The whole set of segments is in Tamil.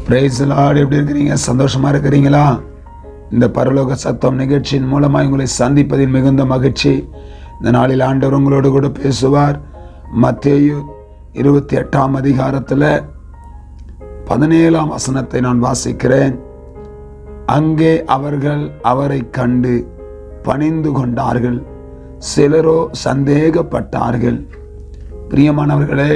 பிரேசலாடு எப்படி இருக்கிறீங்க சந்தோஷமா இருக்கிறீங்களா இந்த பரலோக சத்தம் நிகழ்ச்சியின் மூலமாக உங்களை சந்திப்பதில் மிகுந்த மகிழ்ச்சி இந்த நாளில் ஆண்டவர் உங்களோடு கூட பேசுவார் மத்தேயு இருபத்தி எட்டாம் அதிகாரத்தில் பதினேழாம் வசனத்தை நான் வாசிக்கிறேன் அங்கே அவர்கள் அவரை கண்டு பணிந்து கொண்டார்கள் சிலரோ சந்தேகப்பட்டார்கள் பிரியமானவர்களே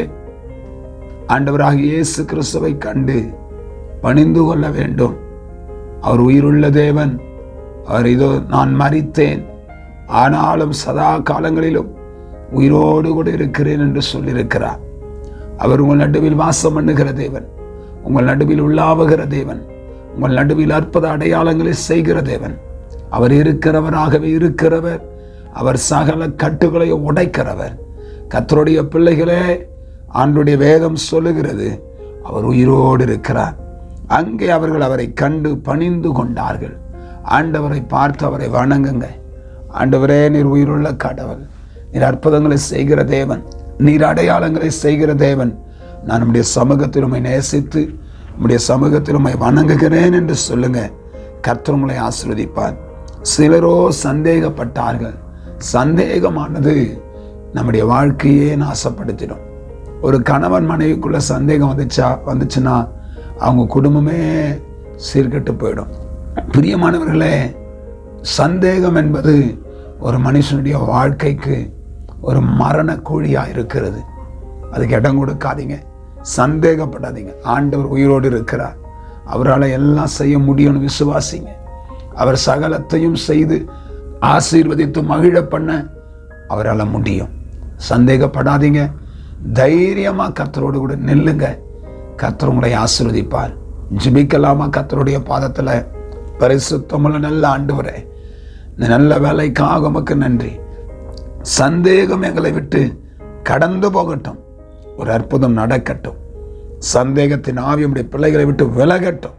ஆண்டவராக இயேசு கிறிஸ்துவை கண்டு பணிந்து கொள்ள வேண்டும் அவர் உயிருள்ள தேவன் அவர் இதோ நான் மறித்தேன் ஆனாலும் சதா காலங்களிலும் உயிரோடு கூட இருக்கிறேன் என்று சொல்லியிருக்கிறார் அவர் உங்கள் நடுவில் வாசம் பண்ணுகிற தேவன் உங்கள் நடுவில் உள்ளாவுகிற தேவன் உங்கள் நடுவில் அற்புத அடையாளங்களை செய்கிற தேவன் அவர் இருக்கிறவராகவே இருக்கிறவர் அவர் சகல கட்டுகளை உடைக்கிறவர் கத்தருடைய பிள்ளைகளே ஆண்டுடைய வேதம் சொல்லுகிறது அவர் உயிரோடு இருக்கிறார் அங்கே அவர்கள் அவரை கண்டு பணிந்து கொண்டார்கள் ஆண்டவரை பார்த்து அவரை வணங்குங்க ஆண்டவரே நீர் உயிருள்ள கடவுள் நீர் அற்புதங்களை செய்கிற தேவன் நீர் அடையாளங்களை செய்கிற தேவன் நான் நம்முடைய சமூகத்தில் உம்மை நேசித்து நம்முடைய சமூகத்தில் உம்மை வணங்குகிறேன் என்று சொல்லுங்க கர்த்தர் உங்களை ஆசீர்வதிப்பார் சிலரோ சந்தேகப்பட்டார்கள் சந்தேகமானது நம்முடைய வாழ்க்கையே நாசப்படுத்திடும் ஒரு கணவன் மனைவிக்குள்ள சந்தேகம் வந்துச்சா வந்துச்சுன்னா அவங்க குடும்பமே சீர்கெட்டு போயிடும் பிரியமானவர்களே சந்தேகம் என்பது ஒரு மனுஷனுடைய வாழ்க்கைக்கு ஒரு மரண குழியாக இருக்கிறது அதுக்கு இடம் கொடுக்காதீங்க சந்தேகப்படாதீங்க ஆண்டவர் உயிரோடு இருக்கிறார் அவரால் எல்லாம் செய்ய முடியும்னு விசுவாசிங்க அவர் சகலத்தையும் செய்து ஆசீர்வதித்து மகிழ பண்ண அவரால் முடியும் சந்தேகப்படாதீங்க தைரியமா கர்த்தரோடு கூட நில்லுங்க கர்த்தர் உங்களை ஆசீர்வதிப்பார் ஜிபிக்கலாமா கர்த்தருடைய பாதத்துல பரிசுத்தமுள்ள நல்ல ஆண்டவரே இந்த நல்ல வேலைக்காக உமக்கு நன்றி சந்தேகம் எங்களை விட்டு கடந்து போகட்டும் ஒரு அற்புதம் நடக்கட்டும் சந்தேகத்தின் ஆவி உடைய பிள்ளைகளை விட்டு விலகட்டும்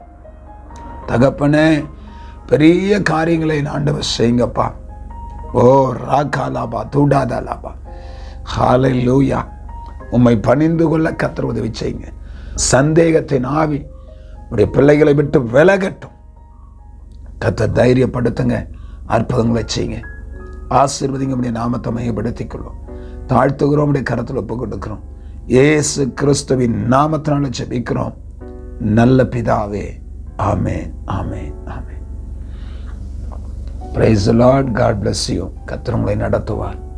தகப்பனே பெரிய காரியங்களை ஆண்டவர் செய்யுங்கப்பா ஓ ராகாலாபா தூடாதாலாபா ஹாலை லூயா உம்மை பணிந்து கொள்ள கத்தர் உதவி செய்யுங்க சந்தேகத்தின் ஆவி உடைய பிள்ளைகளை விட்டு விலகட்டும் கத்தர் தைரியப்படுத்துங்க அற்புதங்களை செய்யுங்க ஆசீர்வதிங்க உடைய நாமத்தை மையப்படுத்திக் கொள்வோம் தாழ்த்துகிறோம் உடைய கரத்தில் ஒப்பு கொடுக்கிறோம் ஏசு கிறிஸ்துவின் நாமத்தினால ஜெபிக்கிறோம் நல்ல பிதாவே ஆமென் ஆமென் ஆமென் praise Lord God bless you கர்த்தர் உங்களை நடத்துவார்